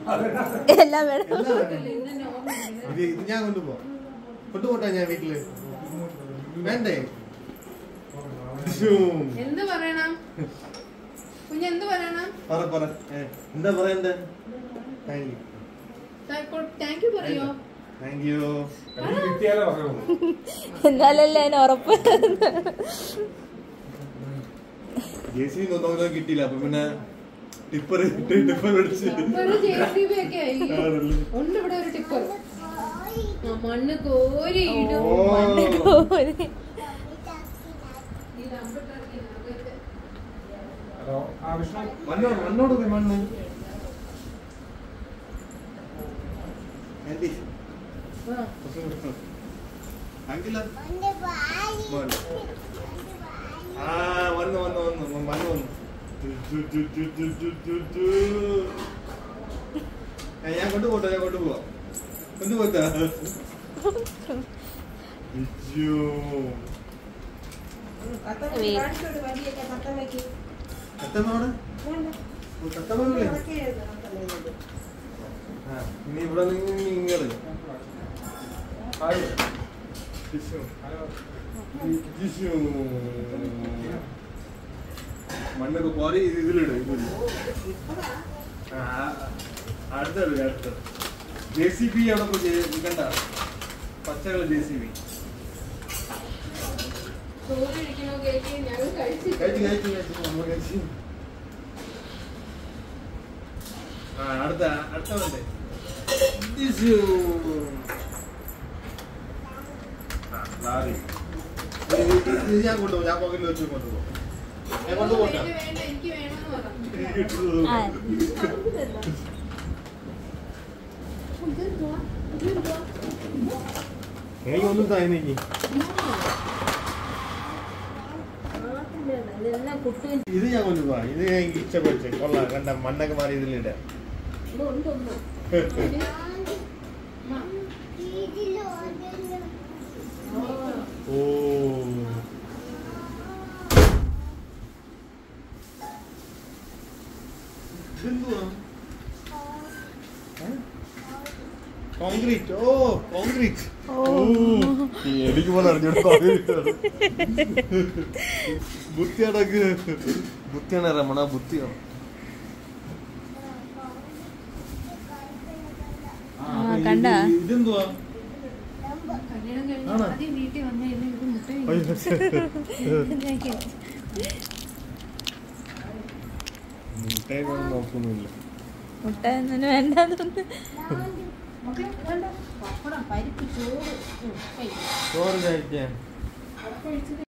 എല്ലാം വേണം എല്ലാം വേണം. ഇത് ഇത് ഞാൻ കൊണ്ടുപോവാം കൊണ്ടുപോട്ടെ ഞാൻ വീട്ടില് വേണ്ടേ ശ്ശൂം. എന്ത് പറയണം കുഞ്ഞ് എന്ത് പറയണം പറ പറ ഏ, എന്താ പറയണ്ടേ താങ്ക് യു താങ്ക് യു പറയോ താങ്ക് യു കിട്ടിയാലേ പറയുള്ളൂ എന്നാലല്ലേ അതിന് ഉറപ്പ് ജെ സി നോക്കാൻ കിട്ടിയില്ല അപ്പൊ പിന്നെ ടിപ്പർ ടിപ്പർ മേടിച്ച് ഒരു ജെ സി ബി ഒക്കെ ആയി ആണല്ലേ? ഉണ്ട് ഇവിടെ ഒരു ടിപ്പർ ആ മണ്ണ് കോരി ഇടും ഓ. മണ്ണ് കോരി ഈ റബ്ബറിട്ടൊക്കെ അകത്ത്. ഹലോ ആ വിഷ്ണു മണ്ണോട് മണ്ണോട് പോയി മണ്ണ് ആന്റി ആ. അങ്കിള ആ വന്നു വന്നു വന്നു മണ്ണ് വന്നു ടു, ടു, ടു, ടു, ടു, ടു, ടു, ടു. ഏ, ഞാൻ കൊണ്ടുപോട്ടെ ഞാൻ കൊണ്ടുപോവാം കൊണ്ടുപോത്താ അയ്യോ കത്തമ്മോടെ കത്തമ്മ ആ ഇനി ഇവിടെ നിന്ന് നിങ്ങള് ഹായ് ടിഷ്യൂ ഹലോ ടിഷ്യൂ മണ്ണൊക്കെ കോരി ഇതിലിട് ഇതില് ആ, അടുത്തത് അടുത്ത ജെ സി ബി അവിടെ പോയി ജെ- കണ്ട പച്ചകള ജെ സി ബി ചോറ് ഇരിക്കണോ കേക്ക് ഞങ്ങൾ കഴിച്ചു കഴിച്ചു കഴിച്ചു കഴിച്ചു നമ്മൾ കഴിച്ചു ആ അടുത്ത അടുത്ത വേണ്ടേ ടിഷ്യൂ ആ ലാറി ഇത് ഇത് ഇത് ഞാൻ കൊണ്ടുപോകും ഞാൻ പോക്കറ്റിൽ വെച്ച് കൊണ്ടുപോകും ഞാൻ കൊണ്ടുപോട്ടെ വേണ്ട വേണ്ട എനിക്ക് വേണമെന്ന് പറഞ്ഞു ആ എനിക്കൊന്നും തായി ഇതെല്ലാം കുട്ടി ഇത് ഞാൻ കൊണ്ടുപോവാ ഇത് ഞാൻ എനിക്ക് ഇഷ്ടപ്പെട്ടു കൊള്ളാം കണ്ട മണ്ണൊക്കെ മാറി ഇതിലിട ഉണ്ടൊന്ന് ഓ ഇതെന്തുവാ കോൺക്രീറ്റ് ഓ കോൺക്രീറ്റ് ഓ എനിക്ക് പോലെ അറിഞ്ഞൂടെ കോൺക്രീറ്റ് ബുദ്ധിയാണക്ക് ബുദ്ധിയാണ് രമണ ബുദ്ധിയാണ് ആ, കണ്ടാ? ഇതെന്തുവാ കല്യാണം കഴിഞ്ഞ് ആണോ? ആദ്യം വീട്ടിൽ വന്ന ഇത് മുട്ട അയ്യോ. മുട്ടയൊന്നും നോക്കുന്നില്ല മുട്ട ഒന്നും വേണ്ടെന്ന് പപ്പടം പരിപ്പ് ചോറ് ഉം, കഴിക്കും. ചോറ് കഴിക്കാൻ അതൊക്കെ കഴിച്ചത്